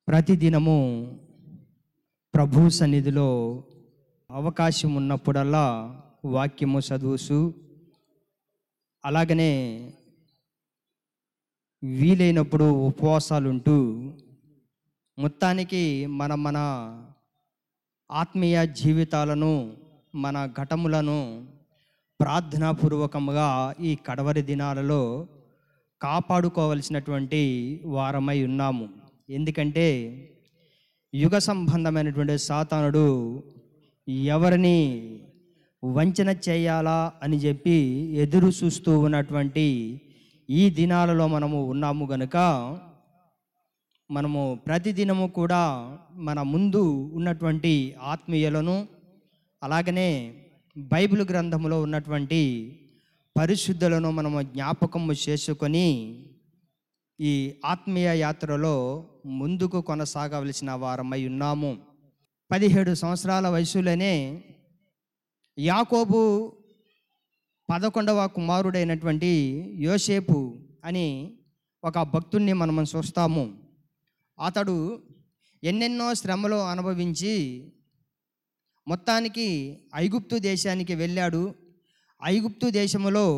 ప్రతిదినము ప్రభు సన్నిధిలో అవకాశం ఉన్నప్పుడల్లా వాక్యము చదువుసు అలాగనే వీలైనప్పుడు ఉపవాసాలుంటూ మొత్తానికి మన మన ఆత్మీయ జీవితాలను మన ఘటములను ప్రార్థనాపూర్వకంగా ఈ కడవరి దినాలలో కాపాడుకోవలసినటువంటి వారమై ఉన్నాము ఎందుకంటే యుగ సంబంధమైనటువంటి సాతానుడు ఎవరిని వంచన చేయాలా అని చెప్పి ఎదురు చూస్తూ ఉన్నటువంటి ఈ దినాలలో మనము ఉన్నాము గనుక మనము ప్రతిదినము కూడా మన ముందు ఉన్నటువంటి ఆత్మీయులను అలాగనే బైబిల్ గ్రంథములో ఉన్నటువంటి పరిశుద్ధులను మనము జ్ఞాపకము చేసుకొని ఈ ఆత్మీయ యాత్రలో ముందుకు కొనసాగవలసిన వారమై ఉన్నాము పదిహేడు సంవత్సరాల వయసులోనే యాకోబు పదకొండవ కుమారుడైనటువంటి యోసేపు అని ఒక భక్తుణ్ణి మనం చూస్తాము అతడు ఎన్నెన్నో శ్రమలు అనుభవించి మొత్తానికి ఐగుప్తు దేశానికి వెళ్ళాడు ఐగుప్తు దేశములో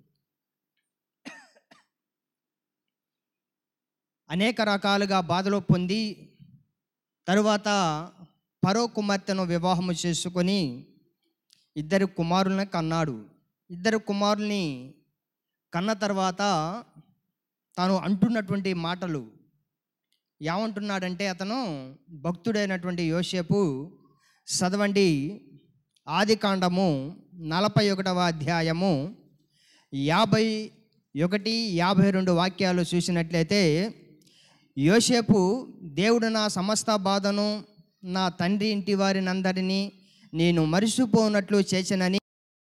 అనేక రకాలుగా బాధలు పొంది తరువాత పరో కుమార్తెను వివాహము చేసుకొని ఇద్దరు కుమారులను కన్నాడు ఇద్దరు కుమారుల్ని కన్న తర్వాత తాను అంటున్నటువంటి మాటలు ఏమంటున్నాడంటే అతను భక్తుడైనటువంటి యోసేపు చదవండి ఆది కాండము నలభై ఒకటవ అధ్యాయము యాభై ఒకటి యాభై రెండు వాక్యాలు చూసినట్లయితే యోసేపు దేవుడు నా సమస్త బాధను నా తండ్రి ఇంటి వారినందరినీ నేను మరిచిపోనట్లు చేసినని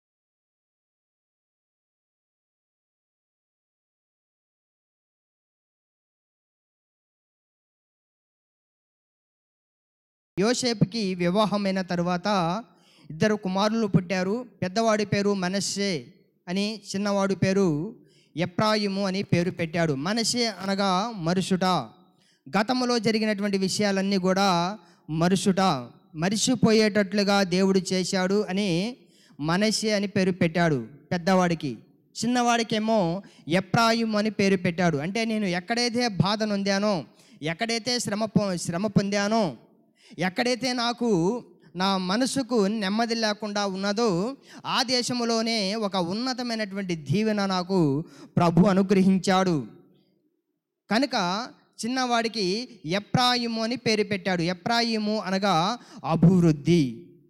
యోసేపుకి వివాహమైన తరువాత ఇద్దరు కుమారులు పుట్టారు పెద్దవాడి పేరు మనస్సే అని చిన్నవాడి పేరు ఎప్రాయిము అని పేరు పెట్టాడు మనసే అనగా మరుసుట గతంలో జరిగినటువంటి విషయాలన్నీ కూడా మరుసుట మరిచిపోయేటట్లుగా దేవుడు చేశాడు అని మనసే అని పేరు పెట్టాడు పెద్దవాడికి చిన్నవాడికేమో ఎప్రాయిము అని పేరు పెట్టాడు అంటే నేను ఎక్కడైతే బాధ నొందానో ఎక్కడైతే శ్రమ పొ- శ్రమ పొందానో ఎక్కడైతే నాకు నా మనసుకు నెమ్మది లేకుండా ఉన్నదో ఆ దేశంలోనే ఒక ఉన్నతమైనటువంటి దీవెన నాకు ప్రభు అనుగ్రహించాడు కనుక చిన్నవాడికి ఎప్రాయిము అని పేరు పెట్టాడు ఎప్రాయిము అనగా అభివృద్ధి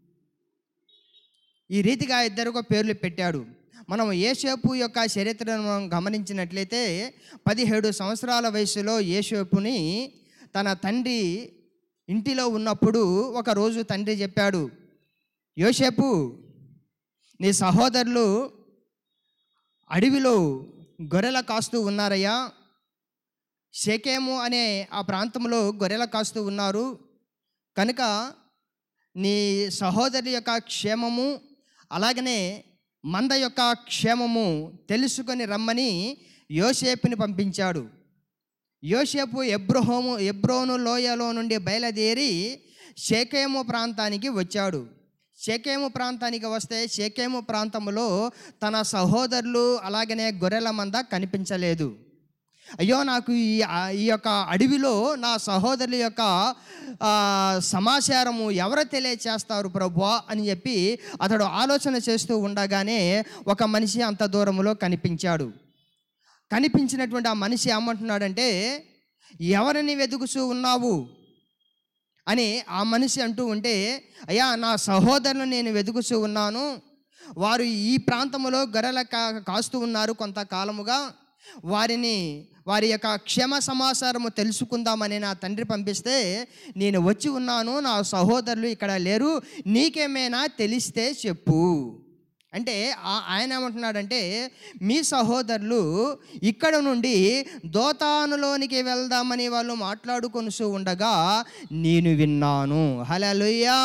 ఈ రీతిగా ఇద్దరికి పేర్లు పెట్టాడు మనం యేషోపు యొక్క చరిత్రను మనం గమనించినట్లయితే పదిహేడు సంవత్సరాల వయసులో యేషోపుని తన తండ్రి ఇంటిలో ఉన్నప్పుడు ఒకరోజు తండ్రి చెప్పాడు యోసేపు నీ సహోదరులు అడవిలో గొర్రెల కాస్తూ ఉన్నారయ్యా షేకేము అనే ఆ ప్రాంతంలో గొర్రెల కాస్తూ ఉన్నారు కనుక నీ సహోదరి యొక్క క్షేమము అలాగనే మంద యొక్క క్షేమము తెలుసుకొని రమ్మని యోసేపుని పంపించాడు యోసేపు ఎబ్రహోము ఎబ్రోను లోయలో నుండి బయలుదేరి షేకేము ప్రాంతానికి వచ్చాడు షేకేము ప్రాంతానికి వస్తే షేకేము ప్రాంతంలో తన సహోదరులు అలాగనే గొర్రెల మంద కనిపించలేదు అయ్యో నాకు ఈ ఆ- ఈ యొక్క అడవిలో నా సహోదరుల యొక్క ఆ, సమాచారము ఎవరు తెలియచేస్తారు ప్రభువా అని చెప్పి అతడు ఆలోచన చేస్తూ ఉండగానే ఒక మనిషి అంత దూరంలో కనిపించాడు కనిపించినటువంటి ఆ మనిషి ఏమంటున్నాడంటే ఎవరిని వెతుకుతూ ఉన్నావు అని ఆ మనిషి అంటూ ఉంటే అయ్యా నా సహోదరులను నేను వెతుకుతూ ఉన్నాను వారు ఈ ప్రాంతంలో గొర్రెల కా కాస్తూ ఉన్నారు కొంతకాలముగా వారిని వారి యొక్క క్షేమ సమాచారము తెలుసుకుందామని నా తండ్రి పంపిస్తే నేను వచ్చి ఉన్నాను నా సహోదరులు ఇక్కడ లేరు నీకేమైనా తెలిస్తే చెప్పు అంటే ఆ- ఆయన ఏమంటున్నాడంటే మీ సహోదరులు ఇక్కడ నుండి దోతానులోనికి వెళ్దామని వాళ్ళు మాట్లాడుకొని ఉండగా నేను విన్నాను హలలుయ్యా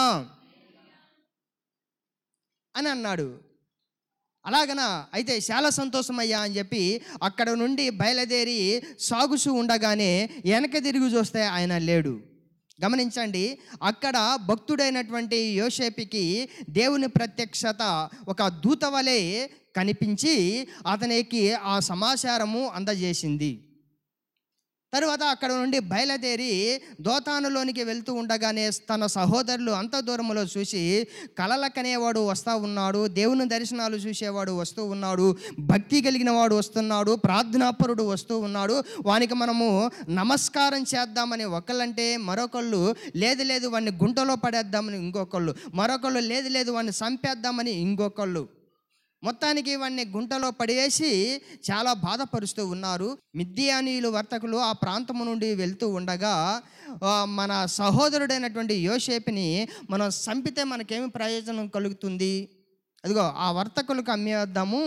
అని అన్నాడు అలాగనా అయితే చాలా సంతోషమయ్యా అని చెప్పి అక్కడ నుండి బయలుదేరి సాగుచూ ఉండగానే వెనక తిరిగి చూస్తే ఆయన లేడు గమనించండి అక్కడ భక్తుడైనటువంటి యోషేపుకి దేవుని ప్రత్యక్షత ఒక దూత వలె కనిపించి అతనికి ఆ సమాచారము అందజేసింది తరువాత అక్కడ నుండి బయలుదేరి దోతానులోనికి వెళ్తూ ఉండగానే తన సహోదరులు అంత దూరంలో చూసి కలలకనేవాడు వస్తూ ఉన్నాడు దేవుని దర్శనాలు చూసేవాడు వస్తూ ఉన్నాడు భక్తి కలిగిన వాడు వస్తున్నాడు ప్రార్థనాపరుడు వస్తూ ఉన్నాడు వానికి మనము నమస్కారం చేద్దామని ఒకళ్ళంటే మరొకళ్ళు లేదు లేదు వాడిని గుంటలో పడేద్దామని ఇంకొకళ్ళు మరొకళ్ళు లేదు లేదు వాడిని చంపేద్దామని ఇంకొకళ్ళు మొత్తానికి వాడిని గుంటలో పడేసి చాలా బాధపరుస్తూ ఉన్నారు మిద్యానీయులు వర్తకులు ఆ ప్రాంతము నుండి వెళ్తూ ఉండగా ఆ, మన సహోదరుడైనటువంటి యోషేపుని మనం చంపితే మనకేమి ప్రయోజనం కలుగుతుంది అదిగో ఆ వర్తకులకు అమ్మేద్దాము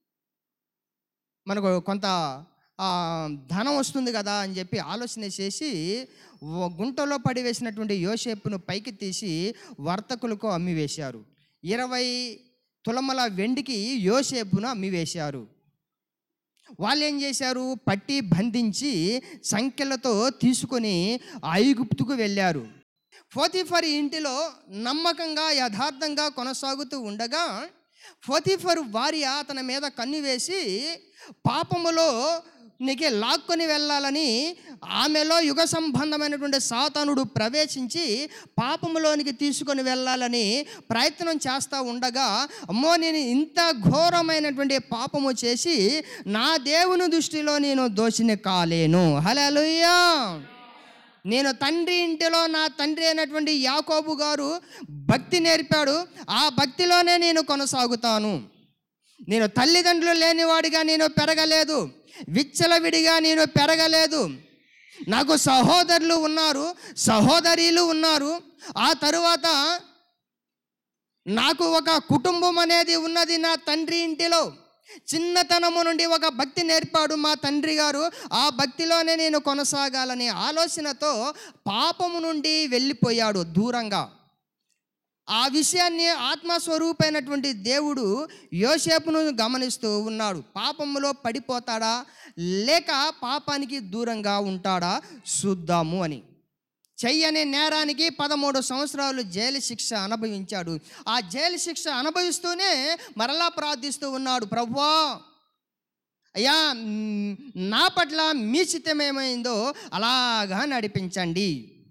మనకు కొంత ఆ, ధనం వస్తుంది కదా అని చెప్పి ఆలోచన చేసి ఓ గుంటలో పడివేసినటువంటి యోషేపును పైకి తీసి వర్తకులకు అమ్మివేశారు ఇరవై తులమల వెండికి యోసేపును అమ్మివేశారు వాళ్ళు ఏం చేశారు పట్టి బంధించి సంఖ్యలతో తీసుకొని ఐగుప్తుకు వెళ్ళారు ఫోతిఫర్ ఇంటిలో నమ్మకంగా యథార్థంగా కొనసాగుతూ ఉండగా ఫోతిఫర్ భార్య అతని మీద కన్ను వేసి పాపములో నీకే లాక్కొని వెళ్ళాలని ఆమెలో యుగ సంబంధమైనటువంటి సాతానుడు ప్రవేశించి పాపములోనికి తీసుకొని వెళ్ళాలని ప్రయత్నం చేస్తూ ఉండగా అమ్మో నేను ఇంత ఘోరమైనటువంటి పాపము చేసి నా దేవుని దృష్టిలో నేను దోషిని కాలేను హలోయ్యా నేను తండ్రి ఇంటిలో నా తండ్రి అయినటువంటి యాకోబు గారు భక్తి నేర్పాడు ఆ భక్తిలోనే నేను కొనసాగుతాను నేను తల్లిదండ్రులు లేనివాడిగా నేను పెరగలేదు విచ్చలవిడిగా నేను పెరగలేదు నాకు సహోదరులు ఉన్నారు సహోదరీలు ఉన్నారు ఆ తరువాత నాకు ఒక కుటుంబం అనేది ఉన్నది నా తండ్రి ఇంటిలో చిన్నతనము నుండి ఒక భక్తి నేర్పాడు మా తండ్రి గారు ఆ భక్తిలోనే నేను కొనసాగాలనే ఆలోచనతో పాపము నుండి వెళ్ళిపోయాడు దూరంగా ఆ విషయాన్ని ఆత్మస్వరూపైనటువంటి దేవుడు యోసేపును గమనిస్తూ ఉన్నాడు పాపములో పడిపోతాడా లేక పాపానికి దూరంగా ఉంటాడా చూద్దాము అని చెయ్యని నేరానికి పదమూడు సంవత్సరాలు జైలు శిక్ష అనుభవించాడు ఆ జైలు శిక్ష అనుభవిస్తూనే మరలా ప్రార్థిస్తూ ఉన్నాడు ప్రభువా అయ్యా మ్, నా పట్ల మీ చిత్తమేమైందో అలాగా నడిపించండి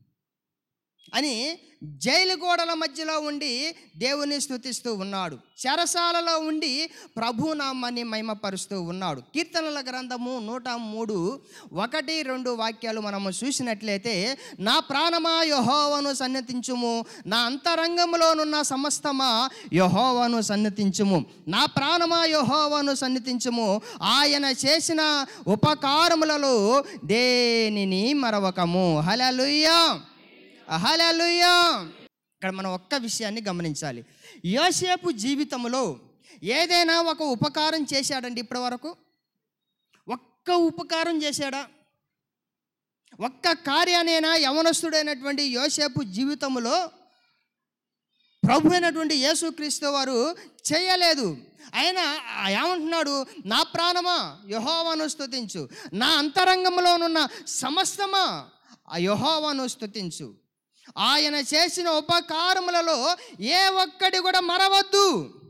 అని జైలు గోడల మధ్యలో ఉండి దేవుని స్తుతిస్తూ ఉన్నాడు చెరసాలలో ఉండి ప్రభు నామాన్ని మహిమపరుస్తూ ఉన్నాడు కీర్తనల గ్రంథము నూట మూడు ఒకటి రెండు వాక్యాలు మనము చూసినట్లయితే నా ప్రాణమా యహోవను సన్నతించుము నా అంతరంగంలోనున్న సమస్తమా యహోవను సన్నతించుము నా ప్రాణమా యహోవను సన్నతించుము ఆయన చేసిన ఉపకారములలో దేనిని మరవకము హలలుయ్యా అహలలుయా ఇక్కడ మనం ఒక్క విషయాన్ని గమనించాలి యోసేపు జీవితంలో ఏదైనా ఒక ఉపకారం చేశాడండి ఇప్పటి వరకు ఒక్క ఉపకారం చేశాడా ఒక్క కార్యానైనా యవనస్తుడైనటువంటి యోసేపు జీవితంలో ప్రభు అయినటువంటి యేసుక్రీస్తు వారు చేయలేదు ఆయన ఏమంటున్నాడు నా ప్రాణమా యహోవాను స్తుతించు నా అంతరంగంలోనున్న సమస్తమా ఆ యహోవాను స్తుతించు ఆయన చేసిన ఉపకారములలో ఏ ఒక్కటి కూడా మరవద్దు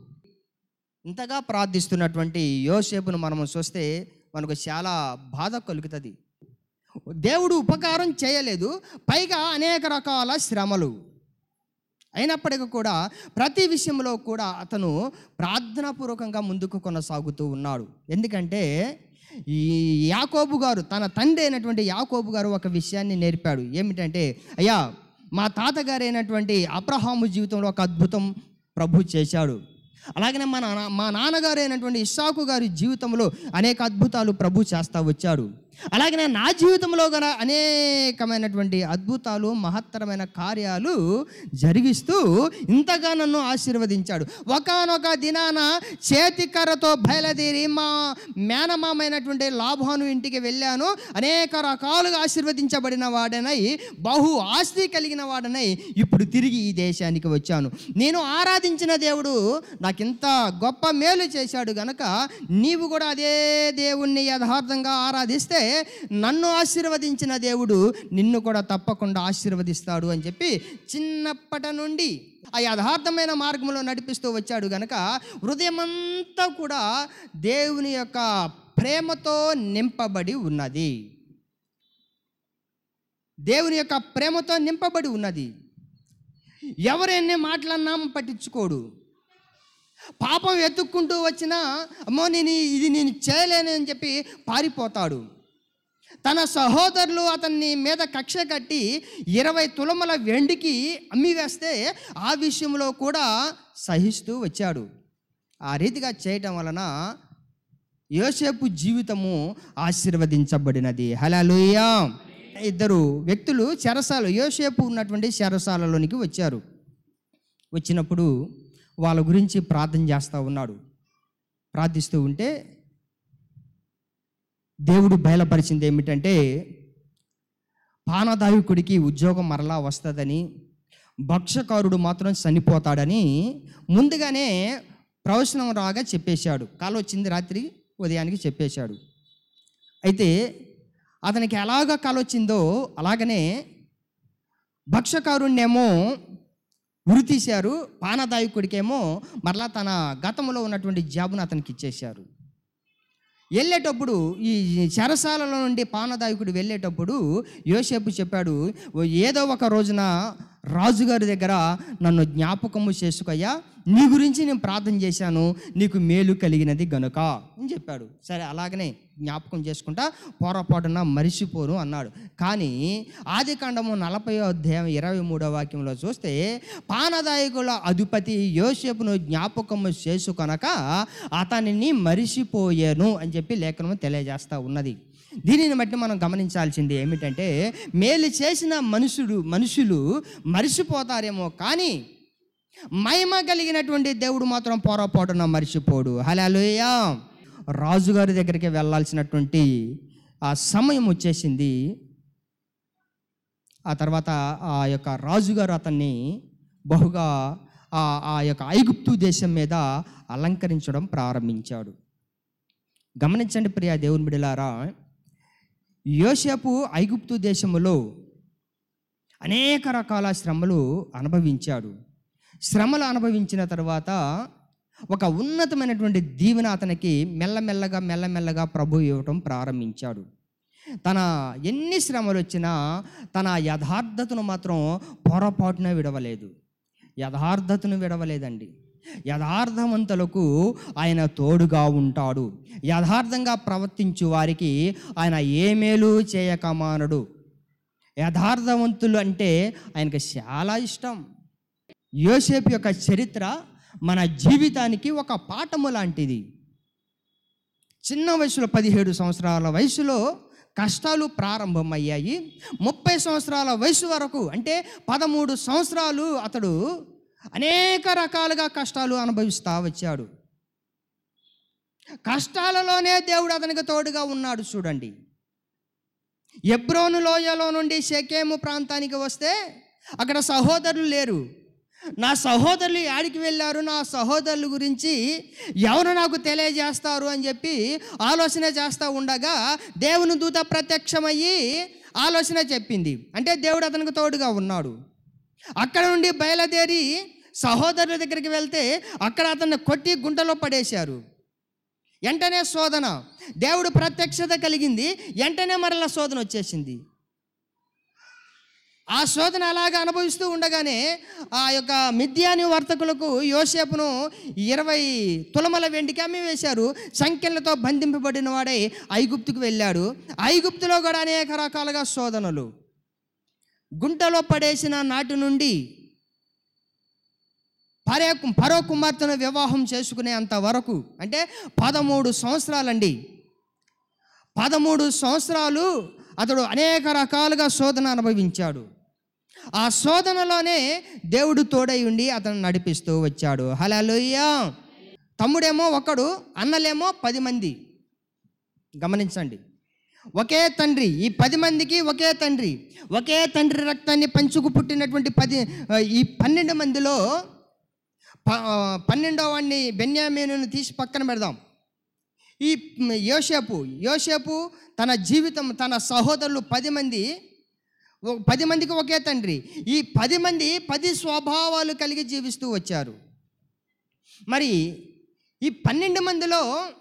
ఇంతగా ప్రార్థిస్తున్నటువంటి యోసేపును మనము చూస్తే మనకు చాలా బాధ కలుగుతుంది దేవుడు ఉపకారం చేయలేదు పైగా అనేక రకాల శ్రమలు అయినప్పటికీ కూడా ప్రతి విషయంలో కూడా అతను ప్రార్థనాపూర్వకంగా ముందుకు కొనసాగుతూ ఉన్నాడు ఎందుకంటే ఈ యాకోబు గారు తన తండ్రి అయినటువంటి యాకోబు గారు ఒక విషయాన్ని నేర్పాడు ఏమిటంటే అయ్యా మా తాతగారు అయినటువంటి అబ్రహాము జీవితంలో ఒక అద్భుతం ప్రభు చేశాడు అలాగనే మా నాన్న మా నాన్నగారు అయినటువంటి ఇస్సాకు గారి జీవితంలో అనేక అద్భుతాలు ప్రభు చేస్తా వచ్చాడు అలాగనే నా జీవితంలో గల అనేకమైనటువంటి అద్భుతాలు మహత్తరమైన కార్యాలు జరిగిస్తూ ఇంతగా నన్ను ఆశీర్వదించాడు ఒకానొక దినాన చేతికర్రతో బయలుదేరి మా మేనమామైనటువంటి లాభాను ఇంటికి వెళ్ళాను అనేక రకాలుగా ఆశీర్వదించబడిన వాడనై బహు ఆస్తి కలిగిన వాడనై ఇప్పుడు తిరిగి ఈ దేశానికి వచ్చాను నేను ఆరాధించిన దేవుడు నాకింత గొప్ప మేలు చేశాడు గనక నీవు కూడా అదే దేవుణ్ణి యథార్థంగా ఆరాధిస్తే నన్ను ఆశీర్వదించిన దేవుడు నిన్ను కూడా తప్పకుండా ఆశీర్వదిస్తాడు అని చెప్పి చిన్నప్పటి నుండి ఆ యథార్థమైన మార్గంలో నడిపిస్తూ వచ్చాడు గనక హృదయమంతా కూడా దేవుని యొక్క ప్రేమతో నింపబడి ఉన్నది దేవుని యొక్క ప్రేమతో నింపబడి ఉన్నది ఎవరు ఎన్ని మాటలన్నా పట్టించుకోడు పాపం వెతుక్కుంటూ వచ్చినా అమ్మో నేను ఇది నేను చేయలేను అని చెప్పి పారిపోతాడు తన సహోదరులు అతన్ని మీద కక్ష కట్టి ఇరవై తులముల వెండికి అమ్మివేస్తే ఆ విషయంలో కూడా సహిస్తూ వచ్చాడు ఆ రీతిగా చేయటం వలన యోసేపు జీవితము ఆశీర్వదించబడినది హలలుయా ఇద్దరు వ్యక్తులు చెరసాల యోసేపు ఉన్నటువంటి చెరసాలలోనికి వచ్చారు వచ్చినప్పుడు వాళ్ళ గురించి ప్రార్థన చేస్తూ ఉన్నాడు ప్రార్థిస్తూ ఉంటే దేవుడు బయలుపరిచింది ఏమిటంటే పానదాయకుడికి ఉద్యోగం మరలా వస్తుందని భక్షకారుడు మాత్రం చనిపోతాడని ముందుగానే ప్రవచనం రాగా చెప్పేశాడు కాలు వచ్చింది రాత్రి ఉదయానికి చెప్పేశాడు అయితే అతనికి ఎలాగ కాలు వచ్చిందో అలాగనే భక్షకారుణ్ణేమో ఉరి తీశారు పానదాయకుడికేమో మరలా తన గతంలో ఉన్నటువంటి జాబును అతనికి ఇచ్చేశారు వెళ్ళేటప్పుడు ఈ చెరసాలలో నుండి పానదాయకుడు వెళ్ళేటప్పుడు యోసేపు చెప్పాడు "ఓ ఏదో ఒక రోజున రాజుగారి దగ్గర నన్ను జ్ఞాపకము చేసుకోయ్యా నీ గురించి నేను ప్రార్థన చేశాను నీకు మేలు కలిగినది గనుక అని చెప్పాడు సరే అలాగనే జ్ఞాపకం చేసుకుంటా పొరపాటున మరిచిపోను అన్నాడు కానీ ఆది కాండము నలభై అధ్యాయం ఇరవై మూడో వాక్యంలో చూస్తే పానదాయకుల అధిపతి యోసేపును జ్ఞాపకము చేసుకొనక అతనిని మరిచిపోయాను అని చెప్పి లేఖనం తెలియజేస్తూ ఉన్నది దీనిని బట్టి మనం గమనించాల్సింది ఏమిటంటే మేలు చేసిన మనుషుడు మనుషులు మరిచిపోతారేమో కానీ మహిమ కలిగినటువంటి దేవుడు మాత్రం పొరపాటున మరిచిపోడు హలోయ రాజుగారి దగ్గరికి వెళ్ళాల్సినటువంటి ఆ సమయం వచ్చేసింది ఆ తర్వాత ఆ యొక్క రాజుగారు అతన్ని బహుగా ఆ ఆ యొక్క ఐగుప్తు దేశం మీద అలంకరించడం ప్రారంభించాడు గమనించండి ప్రియ దేవుని బిడలారా యోసేపు ఐగుప్తు దేశములో అనేక రకాల శ్రమలు అనుభవించాడు శ్రమలు అనుభవించిన తర్వాత ఒక ఉన్నతమైనటువంటి దీవెన అతనికి మెల్లమెల్లగా మెల్లమెల్లగా ప్రభు ఇవ్వటం ప్రారంభించాడు తన ఎన్ని శ్రమలు వచ్చినా తన యథార్థతను మాత్రం పొరపాటున విడవలేదు యథార్థతను విడవలేదండి యథార్థవంతులకు ఆయన తోడుగా ఉంటాడు యథార్థంగా ప్రవర్తించు వారికి ఆయన ఏ మేలు చేయకమానడు యథార్థవంతులు అంటే ఆయనకు చాలా ఇష్టం యోసేపు యొక్క చరిత్ర మన జీవితానికి ఒక పాఠము లాంటిది చిన్న వయసులో పదిహేడు సంవత్సరాల వయసులో కష్టాలు ప్రారంభమయ్యాయి ముప్పై సంవత్సరాల వయసు వరకు అంటే పదమూడు సంవత్సరాలు అతడు అనేక రకాలుగా కష్టాలు అనుభవిస్తూ వచ్చాడు కష్టాలలోనే దేవుడు అతనికి తోడుగా ఉన్నాడు చూడండి ఎబ్రోను లోయలో నుండి షెకేము ప్రాంతానికి వస్తే అక్కడ సహోదరులు లేరు నా సహోదరులు యాడికి వెళ్ళారు నా సహోదరుల గురించి ఎవరు నాకు తెలియజేస్తారు అని చెప్పి ఆలోచన చేస్తూ ఉండగా దేవుని దూత ప్రత్యక్షమయ్యి ఆలోచన చెప్పింది అంటే దేవుడు అతనికి తోడుగా ఉన్నాడు అక్కడ నుండి బయలుదేరి సహోదరుల దగ్గరికి వెళ్తే అక్కడ అతన్ని కొట్టి గుంటలో పడేశారు వెంటనే శోధన దేవుడు ప్రత్యక్షత కలిగింది వెంటనే మరలా శోధన వచ్చేసింది ఆ శోధన అలాగా అనుభవిస్తూ ఉండగానే ఆ యొక్క మిథ్యాని వర్తకులకు యోసేపును ఇరవై తులమల వెండికి అమ్మి వేశారు సంఖ్యలతో బంధింపబడిన వాడై ఐగుప్తుకు వెళ్ళాడు ఐగుప్తులో కూడా అనేక రకాలుగా శోధనలు గుంటలో పడేసిన నాటి నుండి పరే పరో కుమార్తెను వివాహం చేసుకునే అంత వరకు అంటే పదమూడు సంవత్సరాలండి పదమూడు సంవత్సరాలు అతడు అనేక రకాలుగా శోధన అనుభవించాడు ఆ శోధనలోనే దేవుడు తోడై ఉండి అతను నడిపిస్తూ వచ్చాడు హలోయ్య తమ్ముడేమో ఒకడు అన్నలేమో పది మంది గమనించండి ఒకే తండ్రి ఈ పది మందికి ఒకే తండ్రి ఒకే తండ్రి రక్తాన్ని పంచుకు పుట్టినటువంటి పది ఈ పన్నెండు మందిలో ప పన్నెండో వాడిని బెన్యామీనును తీసి పక్కన పెడదాం ఈ యోసేపు యోసేపు తన జీవితం తన సహోదరులు పది మంది ఓ- పది మందికి ఒకే తండ్రి ఈ పది మంది పది స్వభావాలు కలిగి జీవిస్తూ వచ్చారు మరి ఈ పన్నెండు మందిలో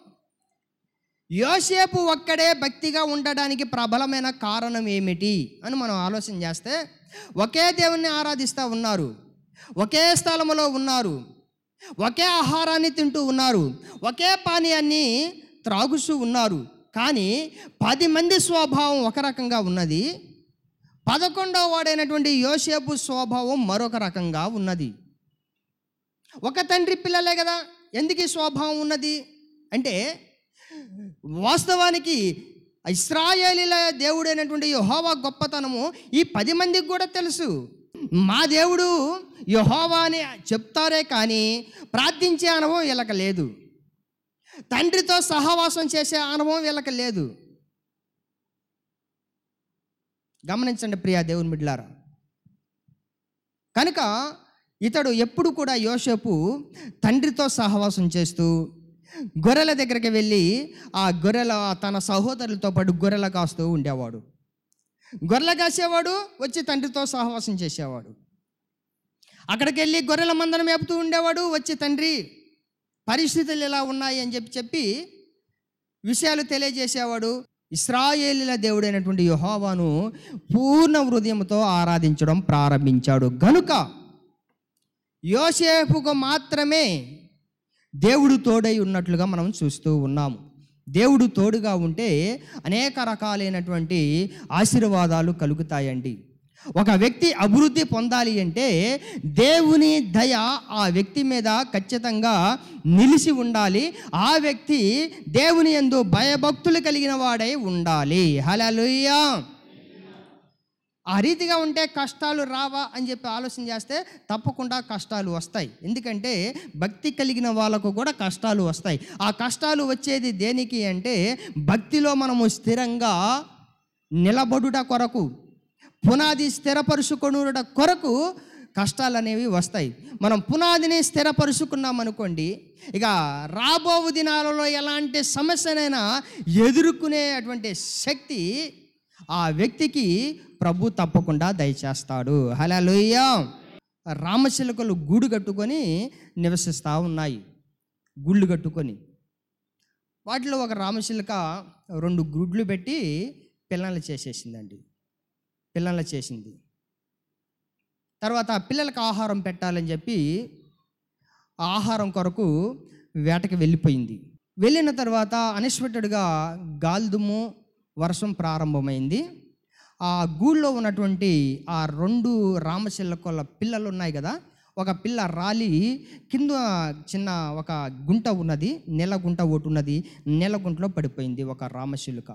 యోసేపు ఒక్కడే భక్తిగా ఉండడానికి ప్రబలమైన కారణం ఏమిటి అని మనం ఆలోచన చేస్తే ఒకే దేవుణ్ణి ఆరాధిస్తూ ఉన్నారు ఒకే స్థలములో ఉన్నారు ఒకే ఆహారాన్ని తింటూ ఉన్నారు ఒకే పానీయాన్ని త్రాగుతూ ఉన్నారు కానీ పది మంది స్వభావం ఒక రకంగా ఉన్నది పదకొండవ వాడైనటువంటి యోసేపు స్వభావం మరొక రకంగా ఉన్నది ఒక తండ్రి పిల్లలే కదా ఎందుకు ఈ స్వభావం ఉన్నది అంటే వాస్తవానికి ఇస్రాయేలీల దేవుడైనటువంటి యహోవా గొప్పతనము ఈ పది మందికి కూడా తెలుసు మా దేవుడు యహోవా అని చెప్తారే కానీ ప్రార్థించే అనుభవం వీళ్ళకి లేదు తండ్రితో సహవాసం చేసే అనుభవం వీళ్ళకి లేదు గమనించండి ప్రియా దేవుని బిడ్లారా కనుక ఇతడు ఎప్పుడు కూడా యోసేపు తండ్రితో సహవాసం చేస్తూ గొర్రెల దగ్గరికి వెళ్ళి ఆ గొర్రెల తన సహోదరులతో పాటు గొర్రెల కాస్తూ ఉండేవాడు గొర్రెల కాసేవాడు వచ్చి తండ్రితో సహవాసం చేసేవాడు అక్కడికి వెళ్ళి గొర్రెల మందనం మేపుతూ ఉండేవాడు వచ్చి తండ్రి పరిస్థితులు ఎలా ఉన్నాయి అని చెప్పి చెప్పి విషయాలు తెలియజేసేవాడు ఇస్రాయేలీల దేవుడైనటువంటి యెహోవాను పూర్ణ హృదయంతో ఆరాధించడం ప్రారంభించాడు గనుక యోసేపుకు మాత్రమే దేవుడు తోడై ఉన్నట్లుగా మనం చూస్తూ ఉన్నాము దేవుడు తోడుగా ఉంటే అనేక రకాలైనటువంటి ఆశీర్వాదాలు కలుగుతాయండి ఒక వ్యక్తి అభివృద్ధి పొందాలి అంటే దేవుని దయ ఆ వ్యక్తి మీద ఖచ్చితంగా నిలిచి ఉండాలి ఆ వ్యక్తి దేవుని యందు భయభక్తులు కలిగిన వాడై ఉండాలి హలలుయ్యా ఆ రీతిగా ఉంటే కష్టాలు రావా అని చెప్పి ఆలోచన చేస్తే తప్పకుండా కష్టాలు వస్తాయి ఎందుకంటే భక్తి కలిగిన వాళ్ళకు కూడా కష్టాలు వస్తాయి ఆ కష్టాలు వచ్చేది దేనికి అంటే భక్తిలో మనము స్థిరంగా నిలబడుట కొరకు పునాది స్థిరపరుచుకొనుట కొరకు కష్టాలు అనేవి వస్తాయి మనం పునాదిని స్థిరపరుచుకున్నాం అనుకోండి ఇక రాబో దినాలలో ఎలాంటి సమస్యనైనా ఎదుర్కొనేటువంటి శక్తి ఆ వ్యక్తికి ప్రభు తప్పకుండా దయచేస్తాడు హలోయ్య రామచిలుకలు గూడు కట్టుకొని నివసిస్తూ ఉన్నాయి గుళ్ళు కట్టుకొని వాటిలో ఒక రామచిలుక రెండు గుడ్లు పెట్టి పిల్లలు చేసేసిందండి పిల్లలు చేసింది తర్వాత ఆ పిల్లలకు ఆహారం పెట్టాలని చెప్పి ఆ ఆహారం కొరకు వేటకి వెళ్ళిపోయింది వెళ్ళిన తర్వాత అన్ఎక్స్పెక్టెడ్గా గాల్దుము వర్షం ప్రారంభమైంది ఆ గూళ్ళో ఉన్నటువంటి ఆ రెండు రామచిల్లకొల్ల పిల్లలు ఉన్నాయి కదా ఒక పిల్ల రాలి కింద చిన్న ఒక గుంట ఉన్నది నెల గుంట ఒకటి ఉన్నది నెల గుంటలో పడిపోయింది ఒక రామచిలుక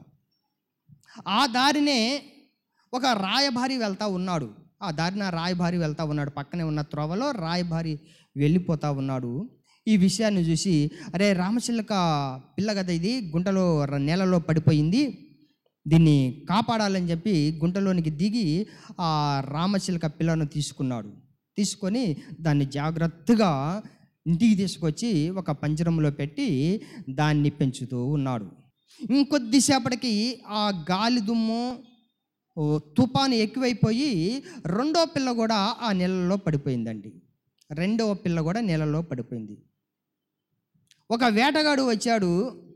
ఆ దారినే ఒక రాయభారి వెళ్తా ఉన్నాడు ఆ దారిన రాయభారి వెళ్తా ఉన్నాడు పక్కనే ఉన్న త్రోవలో రాయభారి వెళ్ళిపోతా ఉన్నాడు ఈ విషయాన్ని చూసి అరే రామచిల్లక పిల్ల కదా ఇది గుంటలో ర- నేలలో పడిపోయింది దీన్ని కాపాడాలని చెప్పి గుంటలోనికి దిగి ఆ రామచిలక పిల్లను తీసుకున్నాడు తీసుకొని దాన్ని జాగ్రత్తగా ఇంటికి తీసుకొచ్చి ఒక పంజరంలో పెట్టి దాన్ని పెంచుతూ ఉన్నాడు ఇంకొద్దిసేపటికి ఆ గాలి దుమ్ము ఓ తుఫాను ఎక్కువైపోయి రెండో పిల్ల కూడా ఆ నీళ్ళలో పడిపోయిందండి రెండవ పిల్ల కూడా నీళ్ళలో పడిపోయింది ఒక వేటగాడు వచ్చాడు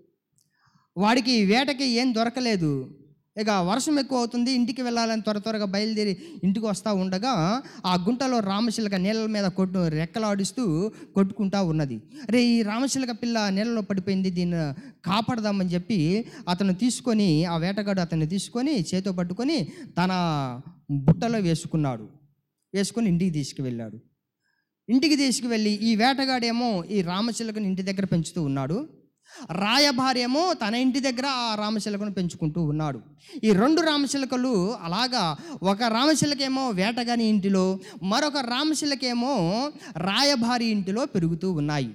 వాడికి వేటకి ఏం దొరకలేదు ఇక వర్షం ఎక్కువ అవుతుంది ఇంటికి వెళ్ళాలని త్వర త్వరగా బయలుదేరి ఇంటికి వస్తూ ఉండగా ఆ గుంటలో రామశిలక నీళ్ళ మీద కొట్టు రెక్కలాడిస్తూ కొట్టుకుంటా ఉన్నది అరే ఈ రామశిలక పిల్ల నీళ్ళలో పడిపోయింది దీన్ని కాపాడదామని చెప్పి అతను తీసుకొని ఆ వేటగాడు అతన్ని తీసుకొని చేతితో పట్టుకొని తన బుట్టలో వేసుకున్నాడు వేసుకొని ఇంటికి తీసుకువెళ్ళాడు ఇంటికి తీసుకువెళ్ళి ఈ వేటగాడేమో ఈ రామచిలకను ఇంటి దగ్గర పెంచుతూ ఉన్నాడు రాయభార్యేమో తన ఇంటి దగ్గర ఆ రామచిలకను పెంచుకుంటూ ఉన్నాడు ఈ రెండు రామచిలకలు అలాగా ఒక రామచిలకేమో వేటగాని ఇంటిలో మరొక రామచిలకేమో రాయభారి ఇంటిలో పెరుగుతూ ఉన్నాయి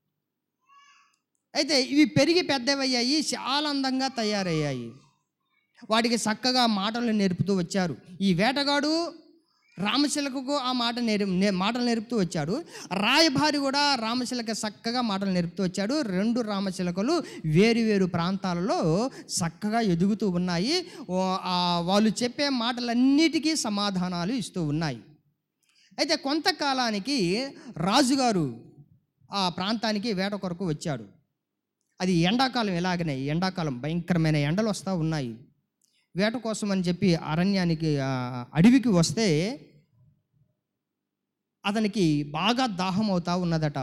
అయితే ఇవి పెరిగి పెద్దవయ్యాయి చాలా అందంగా తయారయ్యాయి వాటికి చక్కగా మాటలు నేర్పుతూ వచ్చారు ఈ వేటగాడు రామశిలకకు ఆ మాట నేర్ నే మాటలు నేర్పుతూ వచ్చాడు రాయభారి కూడా రామశిలక చక్కగా మాటలు నేర్పుతూ వచ్చాడు రెండు రామశిలకలు వేరు వేరు ప్రాంతాలలో చక్కగా ఎదుగుతూ ఉన్నాయి ఓ, ఆ వాళ్ళు చెప్పే మాటలన్నిటికీ సమాధానాలు ఇస్తూ ఉన్నాయి అయితే కొంతకాలానికి రాజుగారు ఆ ప్రాంతానికి వేట కొరకు వచ్చాడు అది ఎండాకాలం ఎలాగనే ఎండాకాలం భయంకరమైన ఎండలు వస్తూ ఉన్నాయి వేట కోసం అని చెప్పి అరణ్యానికి ఆ, అడవికి వస్తే అతనికి బాగా దాహం అవుతా ఉన్నదట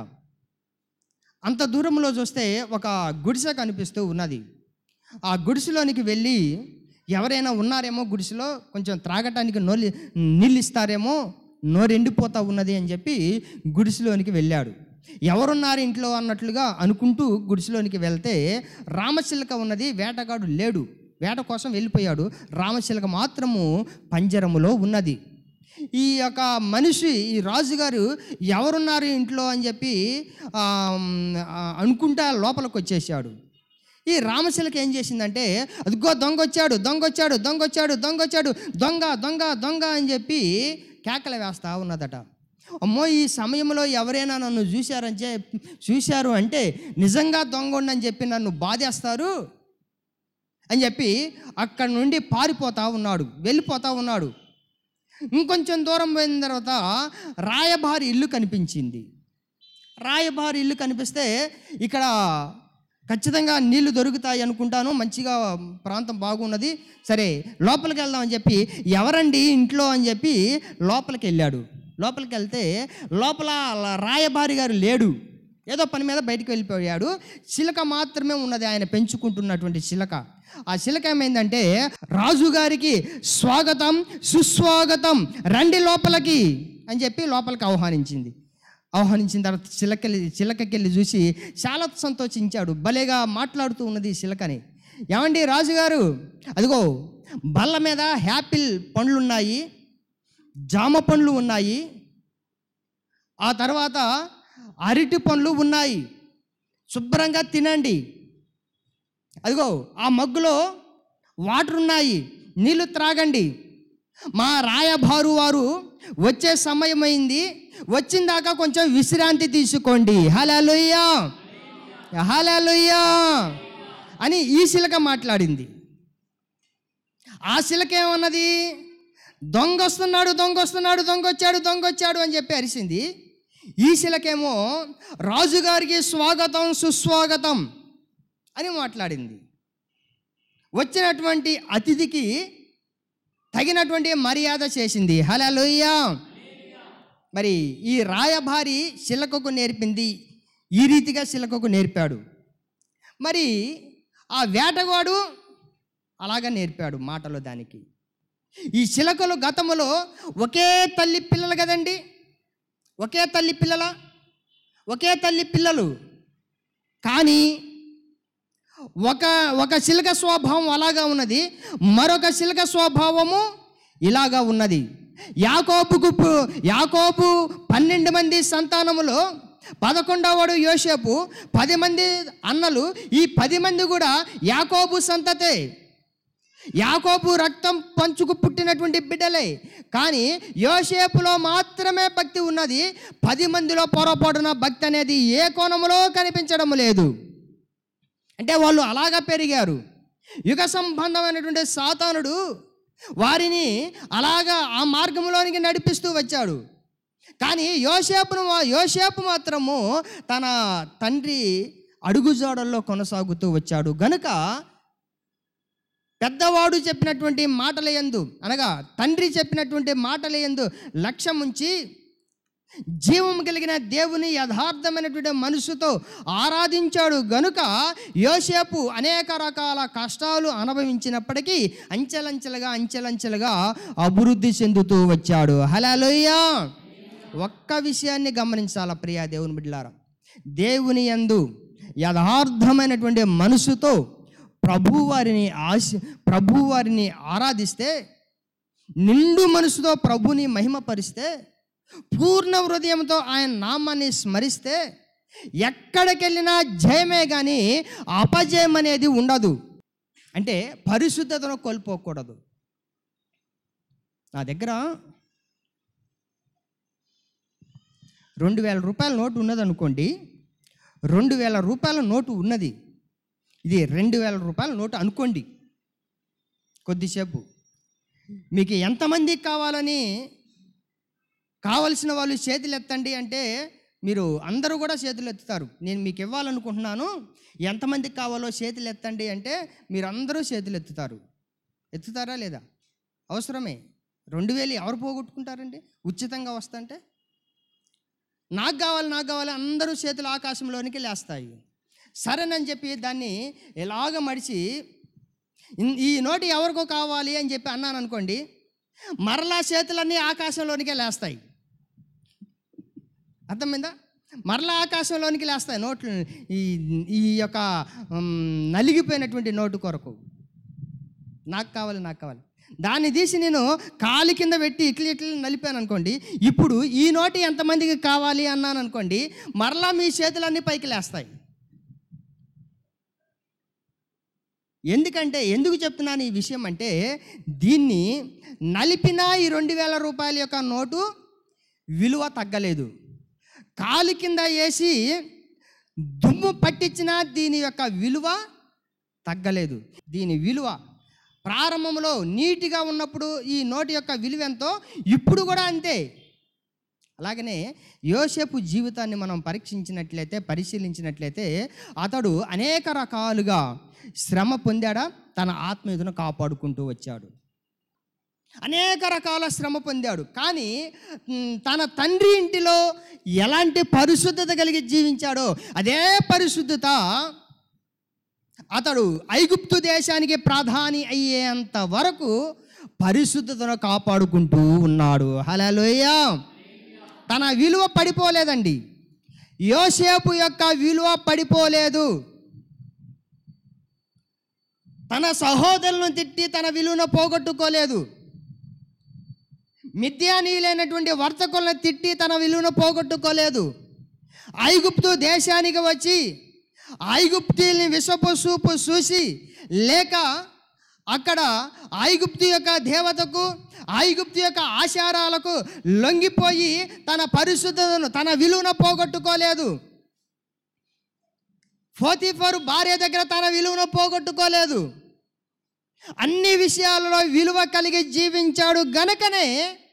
అంత దూరంలో చూస్తే ఒక గుడిసె కనిపిస్తూ ఉన్నది ఆ గుడిసెలోనికి వెళ్ళి ఎవరైనా ఉన్నారేమో గుడిసెలో కొంచెం త్రాగటానికి నోలి నీళ్ళు ఇస్తారేమో నోరెండిపోతా ఉన్నది అని చెప్పి గుడిసెలోనికి వెళ్ళాడు ఎవరున్నారు ఇంట్లో అన్నట్లుగా అనుకుంటూ గుడిసెలోనికి వెళ్తే రామచిలక ఉన్నది వేటగాడు లేడు వేట కోసం వెళ్ళిపోయాడు రామచిలక మాత్రము పంజరములో ఉన్నది ఈ యొక్క మనిషి ఈ రాజుగారు ఎవరున్నారు ఇంట్లో అని చెప్పి ఆ, ఆ, అనుకుంటా లోపలికి వచ్చేసాడు ఈ రామశిలక ఏం చేసిందంటే అదిగో దొంగ వచ్చాడు దొంగ వచ్చాడు దొంగ వచ్చాడు దొంగ వచ్చాడు దొంగ దొంగ దొంగ అని చెప్పి కేకలు వేస్తా ఉన్నదట అమ్మో ఈ సమయంలో ఎవరైనా నన్ను చూశారని చె- చూశారు అంటే నిజంగా దొంగ అని చెప్పి నన్ను బాధేస్తారు అని చెప్పి అక్కడి నుండి పారిపోతా ఉన్నాడు వెళ్ళిపోతా ఉన్నాడు ఇంకొంచెం దూరం పోయిన తర్వాత రాయబారి ఇల్లు కనిపించింది రాయబారి ఇల్లు కనిపిస్తే ఇక్కడ ఖచ్చితంగా నీళ్లు దొరుకుతాయి అనుకుంటాను మంచిగా ప్రాంతం బాగున్నది సరే లోపలికి వెళ్దామని చెప్పి ఎవరండి ఇంట్లో అని చెప్పి లోపలికి వెళ్ళాడు లోపలికి వెళ్తే లోపల రాయబారి గారు లేడు ఏదో పని మీద బయటికి వెళ్ళిపోయాడు చిలక మాత్రమే ఉన్నది ఆయన పెంచుకుంటున్నటువంటి చిలక ఆ చిలక ఏమైందంటే రాజుగారికి స్వాగతం సుస్వాగతం రండి లోపలికి అని చెప్పి లోపలికి ఆహ్వానించింది ఆహ్వానించిన తర్వాత చిలకలి చిలకకెళ్ళి చూసి చాలా సంతోషించాడు భలేగా మాట్లాడుతూ ఉన్నది ఈ చిలకని ఏమండి రాజుగారు అదిగో బల్ల మీద యాపిల్ పండ్లు ఉన్నాయి జామ పండ్లు ఉన్నాయి ఆ తర్వాత అరటి పండ్లు ఉన్నాయి శుభ్రంగా తినండి అదిగో ఆ మగ్గులో వాటర్ ఉన్నాయి నీళ్లు త్రాగండి మా రాయబారు వారు వచ్చే సమయం అయింది వచ్చిన దాకా కొంచెం విశ్రాంతి తీసుకోండి హలలుయ్యా హలలుయ్యా అని ఈ శిలక మాట్లాడింది ఆ శిలక ఏమన్నది దొంగ వస్తున్నాడు దొంగ వస్తున్నాడు దొంగ వచ్చాడు దొంగ వచ్చాడు అని చెప్పి అరిసింది ఈ శిలకేమో రాజుగారికి స్వాగతం సుస్వాగతం అని మాట్లాడింది వచ్చినటువంటి అతిథికి తగినటువంటి మర్యాద చేసింది హలలుయ్యా మరి ఈ రాయభారి శిలకకు నేర్పింది ఈ రీతిగా శిలకకు నేర్పాడు మరి ఆ వేటగాడు అలాగా నేర్పాడు మాటలు దానికి ఈ చిలకలు గతములో ఒకే తల్లి పిల్లలు కదండి ఒకే తల్లి పిల్లల ఒకే తల్లి పిల్లలు కానీ ఒక ఒక చిలక స్వభావం అలాగా ఉన్నది మరొక చిలక స్వభావము ఇలాగా ఉన్నది యాకోబుకు పు- యాకోబు పన్నెండు మంది సంతానములో పదకొండవడు యోసేపు పది మంది అన్నలు ఈ పది మంది కూడా యాకోబు సంతతే యాకోబు రక్తం పంచుకు పుట్టినటువంటి బిడ్డలే కానీ యోసేపులో మాత్రమే భక్తి ఉన్నది పది మందిలో పొరపాటున భక్తి అనేది ఏ కోణములో కనిపించడం లేదు అంటే వాళ్ళు అలాగా పెరిగారు యుగ సంబంధమైనటువంటి సాతానుడు వారిని అలాగా ఆ మార్గంలోనికి నడిపిస్తూ వచ్చాడు కానీ యోసేపును మా- యోసేపు మాత్రము తన తండ్రి అడుగుజాడల్లో కొనసాగుతూ వచ్చాడు గనుక పెద్దవాడు చెప్పినటువంటి మాటల యందు అనగా తండ్రి చెప్పినటువంటి మాటల యందు లక్ష్యం ఉంచి జీవం కలిగిన దేవుని యథార్థమైనటువంటి మనసుతో ఆరాధించాడు గనుక యోసేపు అనేక రకాల కష్టాలు అనుభవించినప్పటికీ అంచెలంచెలుగా అంచెలంచెలుగా అభివృద్ధి చెందుతూ వచ్చాడు హలోయ్యా ఒక్క విషయాన్ని గమనించాల ప్రియా దేవుని బిడ్డలారా దేవుని యందు యథార్థమైనటువంటి మనసుతో ప్రభువారిని ఆశ ప్రభువారిని ఆరాధిస్తే నిండు మనసుతో ప్రభుని మహిమపరిస్తే పూర్ణ హృదయంతో ఆయన నామాన్ని స్మరిస్తే ఎక్కడికెళ్ళినా జయమే కానీ అపజయం అనేది ఉండదు అంటే పరిశుద్ధతను కోల్పోకూడదు నా దగ్గర రెండు వేల రూపాయల నోటు ఉన్నది అనుకోండి రెండు వేల రూపాయల నోటు ఉన్నది ఇది రెండు వేల రూపాయల నోటు అనుకోండి కొద్దిసేపు మీకు ఎంతమందికి కావాలని కావలసిన వాళ్ళు చేతులు ఎత్తండి అంటే మీరు అందరూ కూడా చేతులు ఎత్తుతారు నేను మీకు ఇవ్వాలనుకుంటున్నాను ఎంతమందికి కావాలో చేతులు ఎత్తండి అంటే మీరు అందరూ చేతులు ఎత్తుతారు ఎత్తుతారా లేదా అవసరమే రెండు వేలు ఎవరు పోగొట్టుకుంటారండి ఉచితంగా వస్తుంటే నాకు కావాలి నాకు కావాలి అందరూ చేతులు ఆకాశంలోనికి లేస్తాయి సరేనని చెప్పి దాన్ని ఎలాగ మడిచి ఇన్- ఈ నోటి ఎవరికో కావాలి అని చెప్పి అన్నాను అనుకోండి మరలా చేతులన్నీ ఆకాశంలోనికే లేస్తాయి అర్థమైందా మరలా ఆకాశంలోనికి లేస్తాయి నోట్లు ఈ ఈ యొక్క ఉమ్, నలిగిపోయినటువంటి నోటు కొరకు నాకు కావాలి నాకు కావాలి దాన్ని తీసి నేను కాలి కింద పెట్టి ఇట్లా ఇట్లా నలిపాను అనుకోండి ఇప్పుడు ఈ నోటి ఎంతమందికి కావాలి అన్నాను అనుకోండి మరలా మీ చేతులన్నీ పైకి లేస్తాయి ఎందుకంటే ఎందుకు చెప్తున్నాను ఈ విషయం అంటే దీన్ని నలిపిన ఈ రెండు వేల రూపాయల యొక్క నోటు విలువ తగ్గలేదు కాలు కింద వేసి దుమ్ము పట్టించిన దీని యొక్క విలువ తగ్గలేదు దీని విలువ ప్రారంభంలో నీటిగా ఉన్నప్పుడు ఈ నోటి యొక్క విలువ ఎంతో ఇప్పుడు కూడా అంతే అలాగనే యోసేపు జీవితాన్ని మనం పరీక్షించినట్లయితే పరిశీలించినట్లయితే అతడు అనేక రకాలుగా శ్రమ పొందాడా తన ఆత్మీయతను కాపాడుకుంటూ వచ్చాడు అనేక రకాల శ్రమ పొందాడు కానీ మ్, తన తండ్రి ఇంటిలో ఎలాంటి పరిశుద్ధత కలిగి జీవించాడో అదే పరిశుద్ధత అతడు ఐగుప్తు దేశానికి ప్రధాని అయ్యేంత వరకు పరిశుద్ధతను కాపాడుకుంటూ ఉన్నాడు హలోయ తన విలువ పడిపోలేదండి యోసేపు యొక్క విలువ పడిపోలేదు తన సహోదరులను తిట్టి తన విలువను పోగొట్టుకోలేదు మిథ్యానీయులైనటువంటి వర్తకులను తిట్టి తన విలువను పోగొట్టుకోలేదు ఐగుప్తు దేశానికి వచ్చి ఐగుప్తీల్ని విషపు సూపు చూసి లేక అక్కడ ఐగుప్తు యొక్క దేవతకు ఐగుప్తు యొక్క ఆచారాలకు లొంగిపోయి తన పరిశుద్ధతను తన విలువను పోగొట్టుకోలేదు ఫోతిఫరు భార్య దగ్గర తన విలువను పోగొట్టుకోలేదు అన్ని విషయాలలో విలువ కలిగి జీవించాడు గనకనే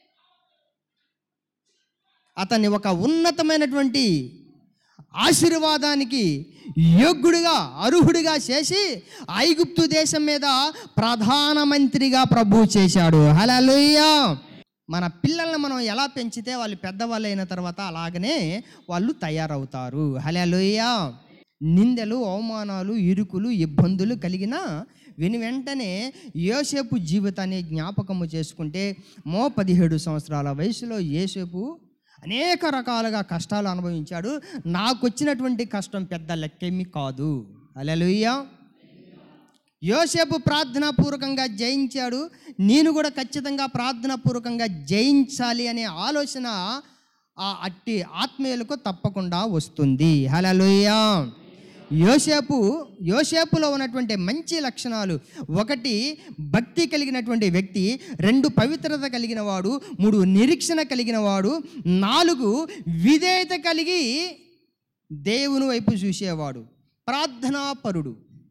అతన్ని ఒక ఉన్నతమైనటువంటి ఆశీర్వాదానికి యోగ్యుడిగా అర్హుడిగా చేసి ఐగుప్తు దేశం మీద ప్రధానమంత్రిగా ప్రభు చేశాడు హలలుయ్యా మన పిల్లల్ని మనం ఎలా పెంచితే వాళ్ళు పెద్దవాళ్ళు అయిన తర్వాత అలాగనే వాళ్ళు తయారవుతారు హలలుయ్యా నిందలు అవమానాలు ఇరుకులు ఇబ్బందులు కలిగిన విని వెంటనే యోసేపు జీవితాన్ని జ్ఞాపకము చేసుకుంటే మో పదిహేడు సంవత్సరాల వయసులో యోసేపు అనేక రకాలుగా కష్టాలు అనుభవించాడు నాకు వచ్చినటువంటి కష్టం పెద్ద లెక్కేమి కాదు అలలుయ్యా యోసేపు ప్రార్థనాపూర్వకంగా జయించాడు నేను కూడా ఖచ్చితంగా ప్రార్థనాపూర్వకంగా జయించాలి అనే ఆలోచన ఆ అట్టి ఆత్మీయులకు తప్పకుండా వస్తుంది హలలుయ్యా యోసేపు యోసేపులో ఉన్నటువంటి మంచి లక్షణాలు ఒకటి భక్తి కలిగినటువంటి వ్యక్తి రెండు పవిత్రత కలిగిన వాడు మూడు నిరీక్షణ కలిగిన వాడు నాలుగు విధేయత కలిగి దేవుని వైపు చూసేవాడు ప్రార్థనాపరుడు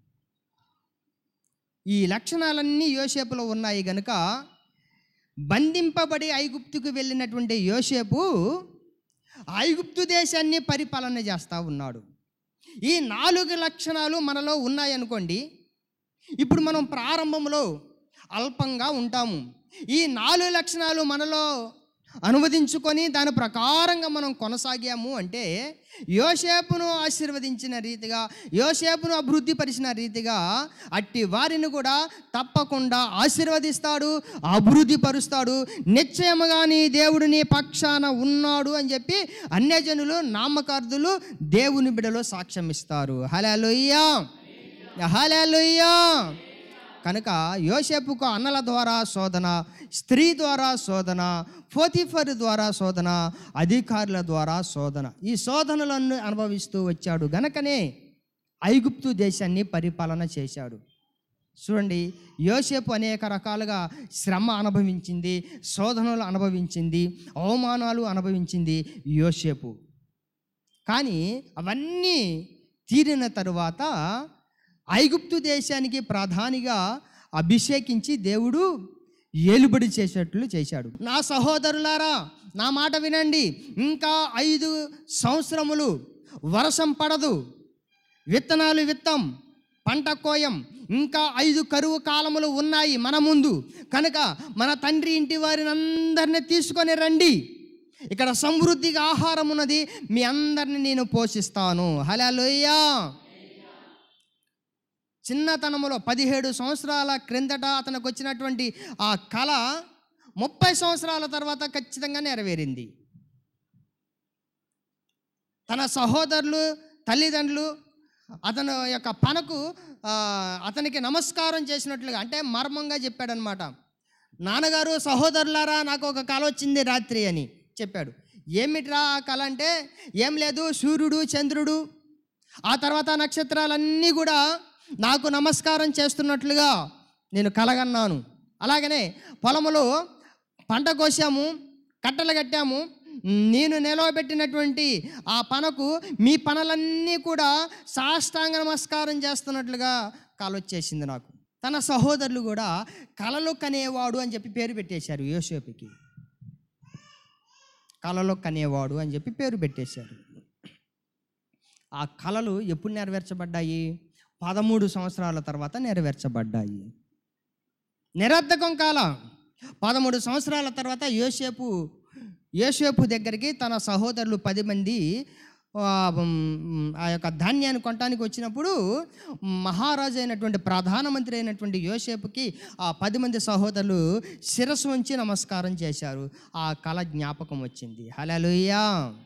ఈ లక్షణాలన్నీ యోసేపులో ఉన్నాయి గనుక బంధింపబడి ఐగుప్తుకు వెళ్ళినటువంటి యోసేపు ఐగుప్తు దేశాన్ని పరిపాలన చేస్తూ ఉన్నాడు ఈ నాలుగు లక్షణాలు మనలో ఉన్నాయనుకోండి ఇప్పుడు మనం ప్రారంభంలో అల్పంగా ఉంటాము ఈ నాలుగు లక్షణాలు మనలో అనువదించుకొని దాని ప్రకారంగా మనం కొనసాగాము అంటే యోసేపును ఆశీర్వదించిన రీతిగా యోసేపును అభివృద్ధిపరిచిన రీతిగా అట్టి వారిని కూడా తప్పకుండా ఆశీర్వదిస్తాడు అభివృద్ధి పరుస్తాడు నిశ్చయముగా నీ దేవుడు నీ పక్షాన ఉన్నాడు అని చెప్పి అన్యజనులు నామకార్థులు దేవుని బిడలో సాక్ష్యం ఇస్తారు హలలుయ్యా హలలుయ్యా కనుక యోసేపుకు అన్నల ద్వారా శోధన స్త్రీ ద్వారా శోధన ఫోతిఫర్ ద్వారా శోధన అధికారుల ద్వారా శోధన ఈ శోధనలను అనుభవిస్తూ వచ్చాడు గనకనే ఐగుప్తు దేశాన్ని పరిపాలన చేశాడు చూడండి యోసేపు అనేక రకాలుగా శ్రమ అనుభవించింది శోధనలు అనుభవించింది అవమానాలు అనుభవించింది యోసేపు కానీ అవన్నీ తీరిన తరువాత ఐగుప్తు దేశానికి ప్రధానిగా అభిషేకించి దేవుడు ఏలుబడి చేసేట్లు చేశాడు నా సహోదరులారా నా మాట వినండి ఇంకా ఐదు సంవత్సరములు వర్షం పడదు విత్తనాలు విత్తం పంట కోయం ఇంకా ఐదు కరువు కాలములు ఉన్నాయి మన ముందు కనుక మన తండ్రి ఇంటి వారిని అందరినీ తీసుకొని రండి ఇక్కడ సమృద్ధిగా ఆహారం ఉన్నది మీ అందరిని నేను పోషిస్తాను హలోయ్యా చిన్నతనములో పదిహేడు సంవత్సరాల క్రిందట అతనికి వచ్చినటువంటి ఆ కళ ముప్పై సంవత్సరాల తర్వాత ఖచ్చితంగా నెరవేరింది తన సహోదరులు తల్లిదండ్రులు అతను యొక్క పనకు ఆ, అతనికి నమస్కారం చేసినట్లుగా అంటే మర్మంగా చెప్పాడనమాట నాన్నగారు సహోదరులారా నాకు ఒక కళ వచ్చింది రాత్రి అని చెప్పాడు ఏమిట్రా ఆ కళ అంటే ఏం లేదు సూర్యుడు చంద్రుడు ఆ తర్వాత నక్షత్రాలన్నీ కూడా నాకు నమస్కారం చేస్తున్నట్లుగా నేను కలగన్నాను అలాగనే పొలములో పంట కోసాము కట్టలు కట్టాము నేను నిలవబెట్టినటువంటి ఆ పనకు మీ పనులన్నీ కూడా సాష్టాంగ నమస్కారం చేస్తున్నట్లుగా కాలొచ్చేసింది నాకు తన సహోదరులు కూడా కలలు కనేవాడు అని చెప్పి పేరు పెట్టేశారు యోసేపుకి కలలో కనేవాడు అని చెప్పి పేరు పెట్టేశారు ఆ కళలు ఎప్పుడు నెరవేర్చబడ్డాయి పదమూడు సంవత్సరాల తర్వాత నెరవేర్చబడ్డాయి నిరర్ధకం కాల పదమూడు సంవత్సరాల తర్వాత యోసేపు యోసేపు దగ్గరికి తన సహోదరులు పది మంది ఆ, మ్, ఆ యొక్క ధాన్యాన్ని కొనడానికి వచ్చినప్పుడు మహారాజు అయినటువంటి ప్రధానమంత్రి అయినటువంటి యోసేపుకి ఆ పది మంది సహోదరులు శిరస్సు ఉంచి నమస్కారం చేశారు ఆ కళ జ్ఞాపకం వచ్చింది హలలుయా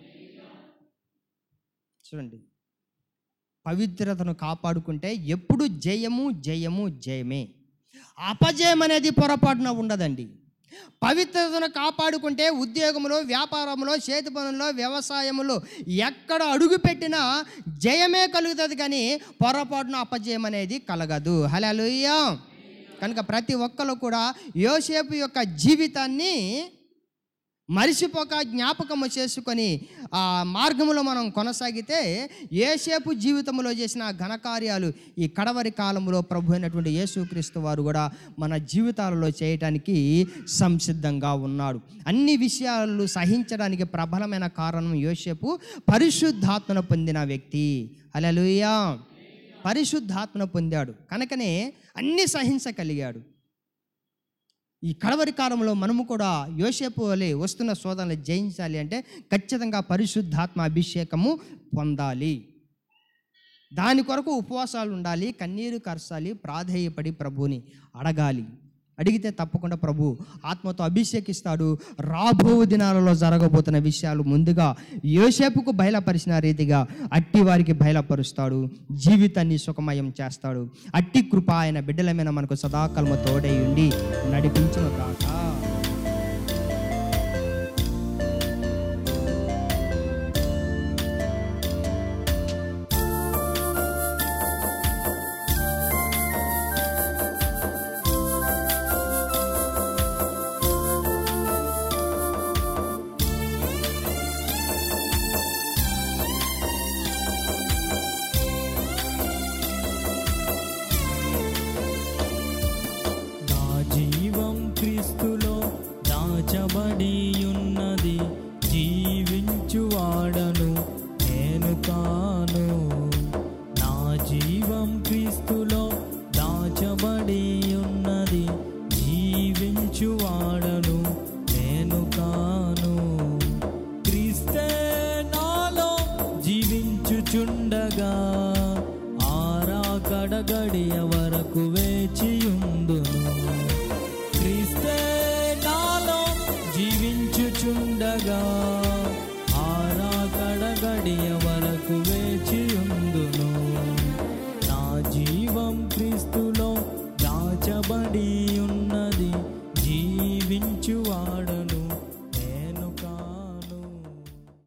చూడండి పవిత్రతను కాపాడుకుంటే ఎప్పుడు జయము జయము జయమే అపజయం అనేది పొరపాటున ఉండదండి పవిత్రతను కాపాడుకుంటే ఉద్యోగంలో వ్యాపారంలో చేతి పనుల్లో వ్యవసాయంలో ఎక్కడ అడుగు పెట్టినా జయమే కలుగుతుంది కానీ పొరపాటున అపజయం అనేది కలగదు హలోయ్యా కనుక ప్రతి ఒక్కరు కూడా యోసేపు యొక్క జీవితాన్ని మరిసిపోక జ్ఞాపకము చేసుకొని ఆ మార్గములో మనం కొనసాగితే ఏసేపు జీవితంలో చేసిన ఆ ఘనకార్యాలు ఈ కడవరి కాలంలో ప్రభు అయినటువంటి యేసుక్రీస్తు వారు కూడా మన జీవితాలలో చేయటానికి సంసిద్ధంగా ఉన్నాడు అన్ని విషయాలు సహించడానికి ప్రబలమైన కారణం యోసేపు పరిశుద్ధాత్మను పొందిన వ్యక్తి అలలుయా పరిశుద్ధాత్మను పొందాడు కనుకనే అన్ని సహించగలిగాడు ఈ కడవరి కాలంలో మనము కూడా యోసేపు వలె వస్తున్న శోధనలు జయించాలి అంటే ఖచ్చితంగా పరిశుద్ధాత్మ అభిషేకము పొందాలి దాని కొరకు ఉపవాసాలు ఉండాలి కన్నీరు కరచాలి ప్రాధేయపడి ప్రభుని అడగాలి అడిగితే తప్పకుండా ప్రభు ఆత్మతో అభిషేకిస్తాడు రాబో దినాలలో జరగబోతున్న విషయాలు ముందుగా యోసేపుకు బయలుపరిచిన రీతిగా అట్టి వారికి బయలుపరుస్తాడు జీవితాన్ని సుఖమయం చేస్తాడు అట్టి కృప ఆయన బిడ్డల మీద మనకు సదాకాలము తోడై ఉండి నడిపించిన కాక నా జీవం క్రీస్తులో దాచబడి ఉన్నది జీవించువాడను నేను కాను నా జీవం క్రీస్తులో దాచబడి ఉన్నది జీవించువాడను నేను కాను క్రీస్తే నాలో జీవించుచుండగా ఆరా కడగడియ వరకు వేచియుందును క్రీస్తే నాలో జీవించుచుండగా ఆరా కడగడియ